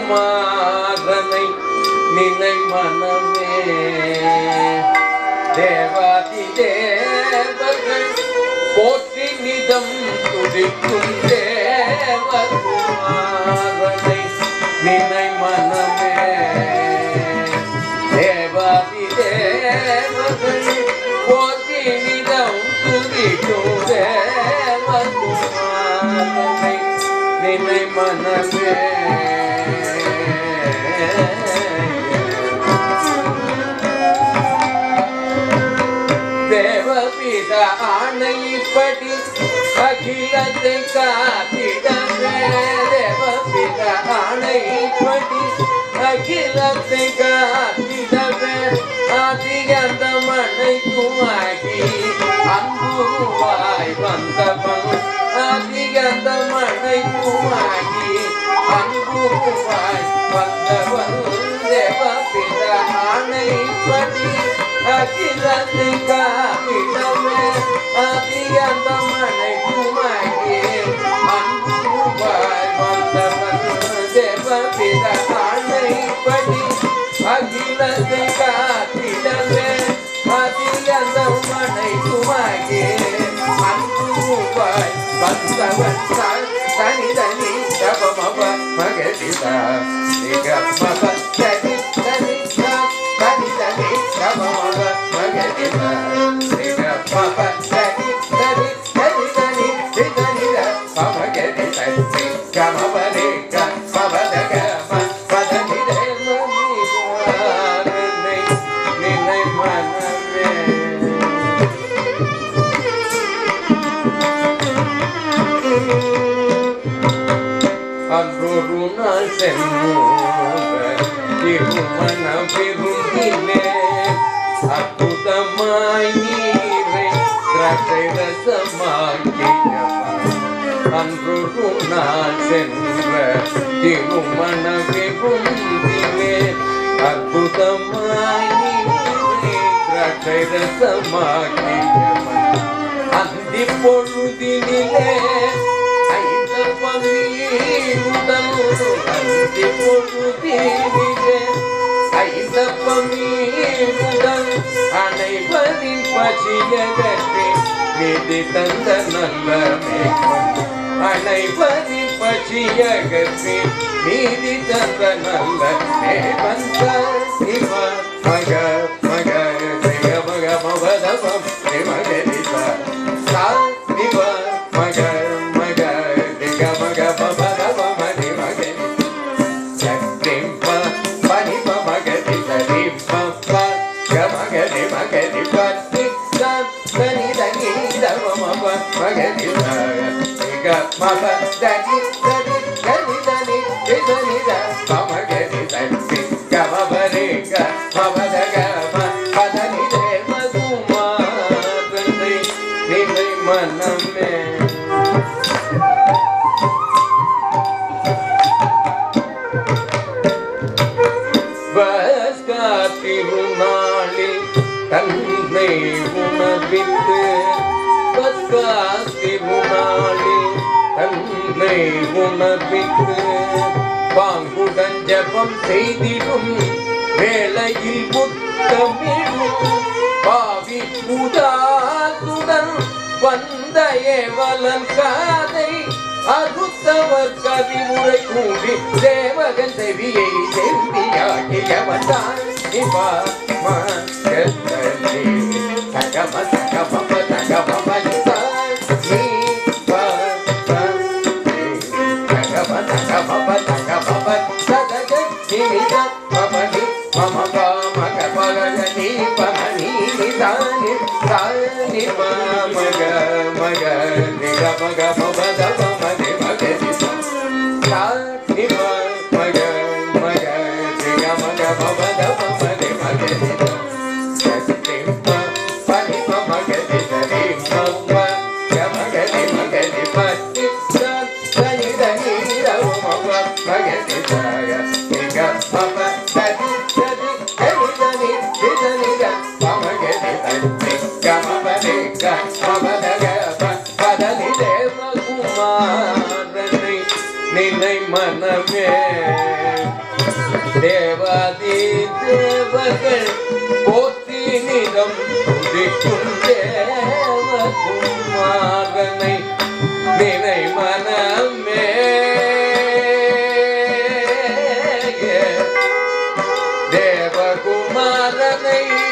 குமாரனை நினை மனமே தேவாதி தேவர்கள் போற்றி நிதம் துடிக்கும் தேவகுமாரனை நினை மனமே தேவாதி தேவர்கள் போற்றி நிதம் துதிக்கும் தேவகுமாரனை நினை மனமே தேவபித ஆணைப்படி அகிலத்தை காத்திடவே தேவபித ஆணைப்படி அகிலத்தை காத்திடவே ஆதி அந்த மனைக்குமாகி அன்புருவாய் வந்தவன் ஆதி அந்த மனைக்குமாகி அன்புருவாய் வந்தவன் தேவபித ஆணைப்படி அகிலத்தை காத்திடவே ஆதி அந்த மனைக்குமாகி அன்புருவாய் வந்தவன் தேவபித ஆணைப்படி அகிலத்தை காத்திடவே ஆதி அந்த மனைக்குமாகி அன்புருவாய் வந்தவன் தனி தனி ஜபமப மகதிதா நிகமப தனி தனி தனி தனி ஜபமப மகதிதா நிகமப தனி தனி தனி தனி தனி மகதிதா நிகமப நிக மபதக பதனி நினை நினை மனமே அன்றொரு நாள் சென்னூர திருமண விருந்திலே அற்புதமாய் நீரை திராட்சை ரசமாக்கியவன் அன்றொரு நாள் சென்ற திருமண விருந்திலே அற்புதமாய் நீரை திராட்சை ரசமாக்கியவன் அந்தி பொழுதினிலே ஐந்தப்பமீருடன் அந்தி பொழுதினிலே ஐந்தப்பமீருடன் அனைவரின் பசியகற்றி நிதி தந்த நல்ல மேகம் அனைவரின் பசியகற்றி நீதி தந்த நல்ல மேவந்த சிவ மக மக ஜெய மக மவதவம் மகரித சா நிவ மக மக திக மக மவதவ மதி மகரி சக்திம் ப பனி ப மகரி தரி ப ப க மகரி மகரி ப தி க தனி தனி தவ மப மகரி த திக மப தனி தனி தனி தனி தி தனி த ப மகரி தரி க மப ரி க மப த க ம ப தனி தேவ குமாரனை நிலை மனமே பஸ்கா திருநாளில் தன்னை உணர்வித்து பஸ்கா திருநாளில் தன்னை உணர்வித்து பாங்குடன் ஜபம் செய்திடும் வேளையில் புத்தமிடும் பாவி உதாசுடன் வந்த ஏவலன் காதை அறுத்தவர் கவிமுறை கூடி தேவகன் செவியை செவ்வியாகியவன் தான் இவா மகத்தனே சகம சகமப சகமப நிசா நீ பா பா நீ சகம சகமப சகமப சதக நிமித மமனி மம பா மக பகல நீ பமனி நிதானி தானி மா மக மக நிக மக மம தம மதி மக நிசா தானி மா மக மக நிக மக மம தம மதி மக நிசா சக்தி ப பனி ப மக நிதரி மம க மக நி மக நி பத்தி ச தனி தனி ரவ மம மக நிசா நிக மம தனி தனி தனி தனி தனி க மம க நி தனி க மம நி க மம த க ப பத நி தேவ குமார மகள் போற்றி நிதம் துதிக்கும் தேவகுமாரனை நினை மனமே தேவகுமாரனை